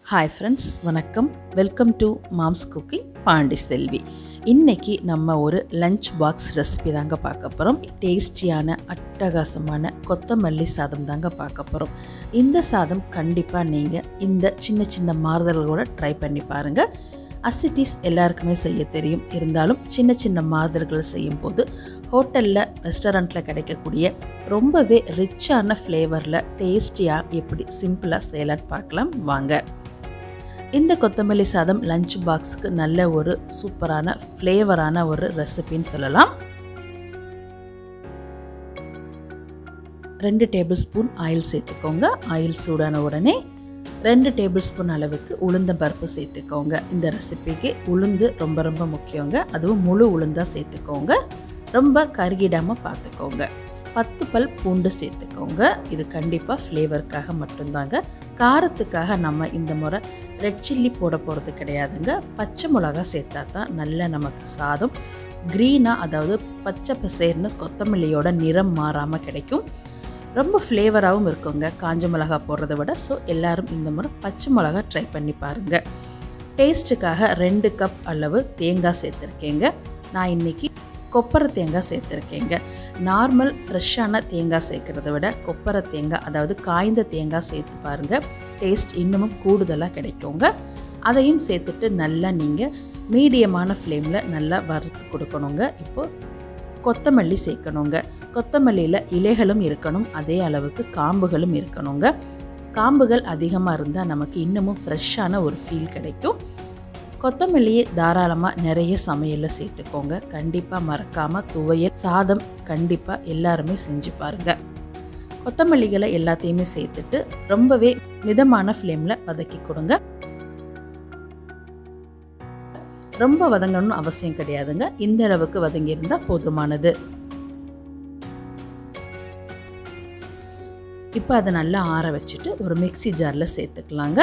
hi friends வணக்கம் welcome to mom's cooking Pandi Selvi இன்னைக்கு நம்ம ஒரு லஞ்ச் பாக்ஸ் ரெசிபி தாங்க பார்க்க போகிறோம் டேஸ்டியான அட்டகாசமான கொத்தமல்லி சாதம் தாங்க பார்க்க போகிறோம் இந்த சாதம் கண்டிப்பாக நீங்கள் இந்த சின்ன சின்ன மாறுதல்களோட ட்ரை பண்ணி பாருங்கள் அசிட்டிஸ் எல்லாருக்குமே செய்ய தெரியும் இருந்தாலும் சின்ன சின்ன மாறுதல்கள் செய்யும் போது ஹோட்டலில் ரெஸ்டாரண்ட்டில் கிடைக்கக்கூடிய ரொம்பவே ரிச்சான ஃப்ளேவரில் டேஸ்டியாக எப்படி சிம்பிளாக செய்யலான்னு பார்க்கலாம் வாங்க இந்த கொத்தமல்லி சாதம் லஞ்ச் பாக்ஸுக்கு நல்ல ஒரு சூப்பரான ஃப்ளேவரான ஒரு ரெசிபின்னு சொல்லலாம் ரெண்டு டேபிள் ஸ்பூன் ஆயில் சேர்த்துக்கோங்க ஆயில் சூடான உடனே ரெண்டு டேபிள் ஸ்பூன் அளவுக்கு உளுந்த பருப்பு சேர்த்துக்கோங்க இந்த ரெசிபிக்கு உளுந்து ரொம்ப ரொம்ப முக்கியங்க அதுவும் முழு உளுந்தாக சேர்த்துக்கோங்க ரொம்ப கருகிடாமல் பார்த்துக்கோங்க பத்து பல் பூண்டு சேர்த்துக்கோங்க இது கண்டிப்பாக ஃப்ளேவருக்காக மட்டும்தாங்க காரத்துக்காக நம்ம இந்த முறை ரெட் சில்லி போட போகிறது கிடையாதுங்க பச்சை மிளகா சேர்த்தா தான் நல்ல நமக்கு சாதம் க்ரீனாக அதாவது பச்சை பசேர்னு கொத்தமல்லியோட நிறம் மாறாமல் கிடைக்கும் ரொம்ப ஃப்ளேவராகவும் இருக்குங்க காஞ்ச மிளகா போடுறத விட ஸோ எல்லோரும் இந்த முறை பச்சை மிளகா ட்ரை பண்ணி பாருங்கள் டேஸ்ட்டுக்காக ரெண்டு கப் அளவு தேங்காய் சேர்த்துருக்கேங்க நான் இன்றைக்கி கொப்பரை தேங்காய் சேர்த்துருக்கேங்க நார்மல் ஃப்ரெஷ்ஷான தேங்காய் சேர்க்குறத விட கொப்பரை தேங்காய் அதாவது காய்ந்த தேங்காய் சேர்த்து பாருங்கள் டேஸ்ட் இன்னமும் கூடுதலாக கிடைக்குங்க அதையும் சேர்த்துட்டு நல்லா நீங்கள் மீடியமான ஃப்ளேமில் நல்லா வறுத்து கொடுக்கணுங்க இப்போது கொத்தமல்லி சேர்க்கணுங்க கொத்தமல்லியில் இலைகளும் இருக்கணும் அதே அளவுக்கு காம்புகளும் இருக்கணுங்க காம்புகள் அதிகமாக இருந்தால் நமக்கு இன்னமும் ஃப்ரெஷ்ஷான ஒரு ஃபீல் கிடைக்கும் கொத்தமல்லியை தாராளமாக நிறைய சமையலில் சேர்த்துக்கோங்க கண்டிப்பாக மறக்காமல் துவையல் சாதம் கண்டிப்பாக எல்லாருமே செஞ்சு பாருங்கள் கொத்தமல்லிகளை எல்லாத்தையுமே சேர்த்துட்டு ரொம்பவே மிதமான ஃப்ளேமில் வதக்கி கொடுங்க ரொம்ப வதங்கணும்னு அவசியம் கிடையாதுங்க இந்த அளவுக்கு வதங்கியிருந்தால் போதுமானது இப்போ அதை நல்லா ஆற வச்சுட்டு ஒரு மிக்சி ஜாரில் சேர்த்துக்கலாங்க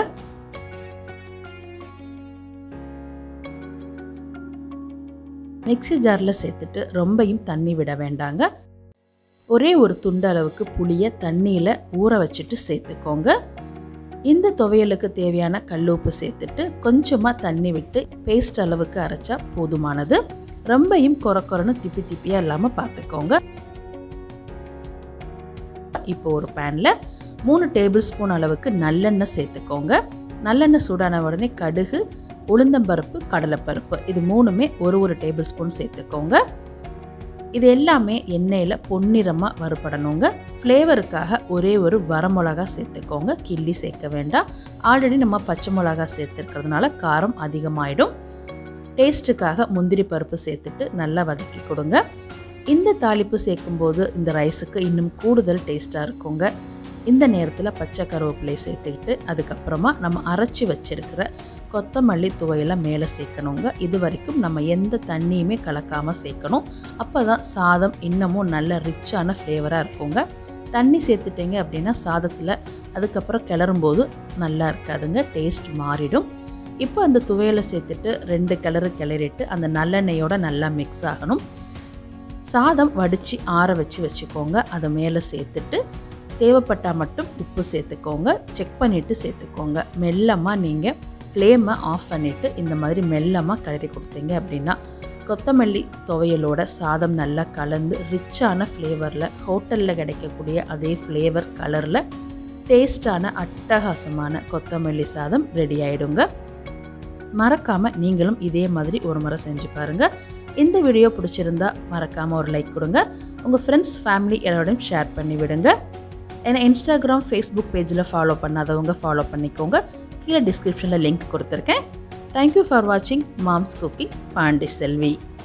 மிக்சி ஜாரில் சேர்த்துட்டு ரொம்பையும் தண்ணி விட வேண்டாங்க ஒரே ஒரு துண்டு அளவுக்கு புளியை தண்ணியில் ஊற வச்சுட்டு சேர்த்துக்கோங்க இந்த துவையலுக்கு தேவையான கல்லுப்பு சேர்த்துட்டு கொஞ்சமாக தண்ணி விட்டு பேஸ்ட் அளவுக்கு அரைச்சா போதுமானது ரொம்பையும் கொர கொரன்னு திப்பி திப்பியாக இல்லாமல் பார்த்துக்கோங்க இப்போ ஒரு பேனில் மூணு டேபிள் ஸ்பூன் அளவுக்கு நல்லெண்ணெய் சேர்த்துக்கோங்க நல்லெண்ணெய் சூடான உடனே கடுகு உளுந்தம்பருப்பு கடலைப்பருப்பு இது மூணுமே ஒரு ஒரு டேபிள் ஸ்பூன் சேர்த்துக்கோங்க இது எல்லாமே எண்ணெயில் பொன்னிறமாக வறுபடணுங்க ஃப்ளேவருக்காக ஒரே ஒரு வரமிளகா சேர்த்துக்கோங்க கிள்ளி சேர்க்க வேண்டாம் ஆல்ரெடி நம்ம பச்சை மிளகா சேர்த்துருக்கிறதுனால காரம் அதிகமாகிடும் டேஸ்ட்டுக்காக முந்திரி பருப்பு சேர்த்துட்டு நல்லா வதக்கி கொடுங்க இந்த தாளிப்பு சேர்க்கும்போது இந்த ரைஸுக்கு இன்னும் கூடுதல் டேஸ்ட்டாக இருக்குங்க இந்த நேரத்தில் பச்சை கருவேப்பிலை சேர்த்துக்கிட்டு அதுக்கப்புறமா நம்ம அரைச்சி வச்சுருக்கிற கொத்தமல்லி துவையெல்லாம் மேலே சேர்க்கணுங்க இது வரைக்கும் நம்ம எந்த தண்ணியுமே கலக்காமல் சேர்க்கணும் அப்போ தான் சாதம் இன்னமும் நல்ல ரிச்சான ஃப்ளேவராக இருக்குங்க தண்ணி சேர்த்துட்டீங்க அப்படின்னா சாதத்தில் அதுக்கப்புறம் கிளறும்போது நல்லா இருக்காதுங்க டேஸ்ட் மாறிடும் இப்போ அந்த துவையலை சேர்த்துட்டு ரெண்டு கிளறு கிளறிட்டு அந்த நல்லெண்ணெயோட நல்லா மிக்ஸ் ஆகணும் சாதம் வடித்து ஆற வச்சு வச்சுக்கோங்க அதை மேலே சேர்த்துட்டு தேவைப்பட்டால் மட்டும் உப்பு சேர்த்துக்கோங்க செக் பண்ணிவிட்டு சேர்த்துக்கோங்க மெல்லமாக நீங்கள் ஃப்ளேமை ஆஃப் பண்ணிவிட்டு இந்த மாதிரி மெல்லமாக கிளறி கொடுத்தீங்க அப்படின்னா கொத்தமல்லி துவையலோட சாதம் நல்லா கலந்து ரிச்சான ஃப்ளேவரில் ஹோட்டலில் கிடைக்கக்கூடிய அதே ஃப்ளேவர் கலரில் டேஸ்டான அட்டகாசமான கொத்தமல்லி சாதம் ரெடி ஆகிடுங்க மறக்காமல் நீங்களும் இதே மாதிரி ஒரு முறை செஞ்சு பாருங்கள் இந்த வீடியோ பிடிச்சிருந்தா மறக்காமல் ஒரு லைக் கொடுங்க உங்கள் ஃப்ரெண்ட்ஸ் ஃபேமிலி எல்லாரோடையும் ஷேர் பண்ணி விடுங்க ஏன்னா இன்ஸ்டாகிராம் ஃபேஸ்புக் பேஜில் ஃபாலோ பண்ணாதவங்க ஃபாலோ பண்ணிக்கோங்க கீழே டிஸ்கிரிப்ஷனில் லிங்க் கொடுத்துருக்கேன் தேங்க்யூ ஃபார் வாட்சிங் மாம்ஸ் குக்கிங் பாண்டி செல்வி